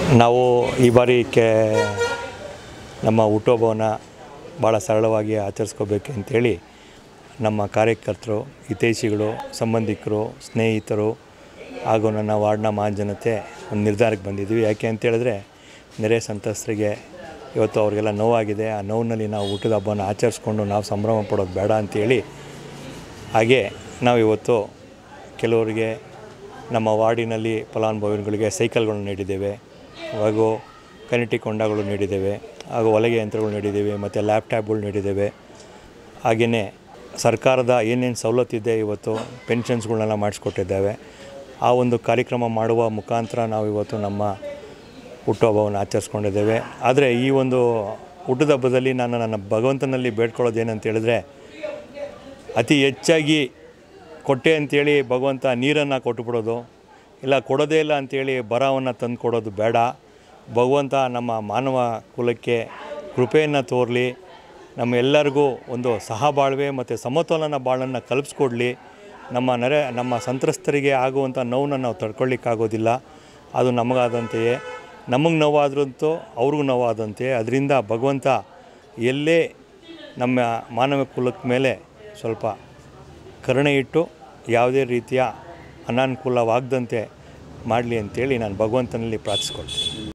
ನಾವು ಈ ಬಾರಿ ಕೆ ನಮ್ಮ ಹುಟ್ಟುಹಬ್ಬವನ್ನು ಭಾಳ ಸರಳವಾಗಿ ಆಚರಿಸ್ಕೋಬೇಕು ಅಂತೇಳಿ ನಮ್ಮ ಕಾರ್ಯಕರ್ತರು ಹಿತೈಷಿಗಳು ಸಂಬಂಧಿಕರು ಸ್ನೇಹಿತರು ಹಾಗೂ ನನ್ನ ವಾರ್ಡ್ನ ಮಹಾಜನತೆ ಒಂದು ನಿರ್ಧಾರಕ್ಕೆ ಬಂದಿದ್ವಿ ಯಾಕೆ ಅಂತೇಳಿದ್ರೆ ನೆರೆ ಸಂತ್ರಸ್ತರಿಗೆ ಇವತ್ತು ಅವರಿಗೆಲ್ಲ ನೋವಾಗಿದೆ ಆ ನೋವಿನಲ್ಲಿ ನಾವು ಹುಟ್ಟಿದ ಹಬ್ಬನ ಆಚರಿಸ್ಕೊಂಡು ನಾವು ಸಂಭ್ರಮ ಪಡೋದು ಬೇಡ ಅಂತೇಳಿ ಹಾಗೆ ನಾವು ಇವತ್ತು ಕೆಲವರಿಗೆ ನಮ್ಮ ವಾರ್ಡಿನಲ್ಲಿ ಫಲಾನುಭವಿಗಳಿಗೆ ಸೈಕಲ್ಗಳನ್ನು ನೀಡಿದ್ದೇವೆ ಹಾಗೂ ಕನೆಟಿಕ್ ಹೊಂಡಗಳು ನೀಡಿದ್ದೇವೆ ಹಾಗೂ ಹೊಲಿಗೆ ಯಂತ್ರಗಳು ನೀಡಿದ್ದೇವೆ ಮತ್ತು ಲ್ಯಾಪ್ಟಾಪ್ಗಳು ನೀಡಿದ್ದೇವೆ ಹಾಗೆಯೇ ಸರ್ಕಾರದ ಏನೇನು ಸವಲತ್ತಿದೆ ಇವತ್ತು ಪೆನ್ಷನ್ಸ್ಗಳನ್ನೆಲ್ಲ ಮಾಡಿಸ್ಕೊಟ್ಟಿದ್ದೇವೆ ಆ ಒಂದು ಕಾರ್ಯಕ್ರಮ ಮಾಡುವ ಮುಖಾಂತರ ನಾವು ಇವತ್ತು ನಮ್ಮ ಹುಟ್ಟುಹಬ್ಬವನ್ನು ಆಚರಿಸ್ಕೊಂಡಿದ್ದೇವೆ ಆದರೆ ಈ ಒಂದು ಹುಟ್ಟಿದ ಹಬ್ಬದಲ್ಲಿ ನಾನು ನನ್ನ ಭಗವಂತನಲ್ಲಿ ಬೇಡ್ಕೊಳ್ಳೋದು ಏನಂತ ಹೇಳಿದ್ರೆ ಅತಿ ಹೆಚ್ಚಾಗಿ ಕೊಟ್ಟೆ ಅಂತೇಳಿ ಭಗವಂತ ನೀರನ್ನು ಕೊಟ್ಟುಬಿಡೋದು ಇಲ್ಲ ಕೊಡೋದೇ ಇಲ್ಲ ಅಂತೇಳಿ ಬರವನ್ನು ತಂದು ಕೊಡೋದು ಬೇಡ ಭಗವಂತ ನಮ್ಮ ಮಾನವ ಕುಲಕ್ಕೆ ಕೃಪೆಯನ್ನು ತೋರಲಿ ನಮ್ಮ ಎಲ್ಲರಿಗೂ ಒಂದು ಸಹಬಾಳ್ವೆ ಮತ್ತು ಸಮತೋಲನ ಬಾಳನ್ನು ಕಲ್ಪಿಸ್ಕೊಡ್ಲಿ ನಮ್ಮ ನೆರೆ ನಮ್ಮ ಸಂತ್ರಸ್ತರಿಗೆ ಆಗುವಂಥ ನೋವನ್ನು ನಾವು ತಡ್ಕೊಳ್ಳಿಕ್ಕಾಗೋದಿಲ್ಲ ಅದು ನಮಗಾದಂತೆಯೇ ನಮಗೆ ನೋವಾದ್ರಂತೂ ಅವ್ರಿಗೂ ನೋವಾದಂತೆಯೇ ಅದರಿಂದ ಭಗವಂತ ಎಲ್ಲೇ ನಮ್ಮ ಮಾನವ ಕುಲದ ಮೇಲೆ ಸ್ವಲ್ಪ ಕರುಣೆ ಇಟ್ಟು ಯಾವುದೇ ರೀತಿಯ ಅನಾನುಕೂಲವಾಗದಂತೆ ಮಾಡಲಿ ಅಂತೇಳಿ ನಾನು ಭಗವಂತನಲ್ಲಿ ಪ್ರಾರ್ಥಿಸ್ಕೊಳ್ತೀನಿ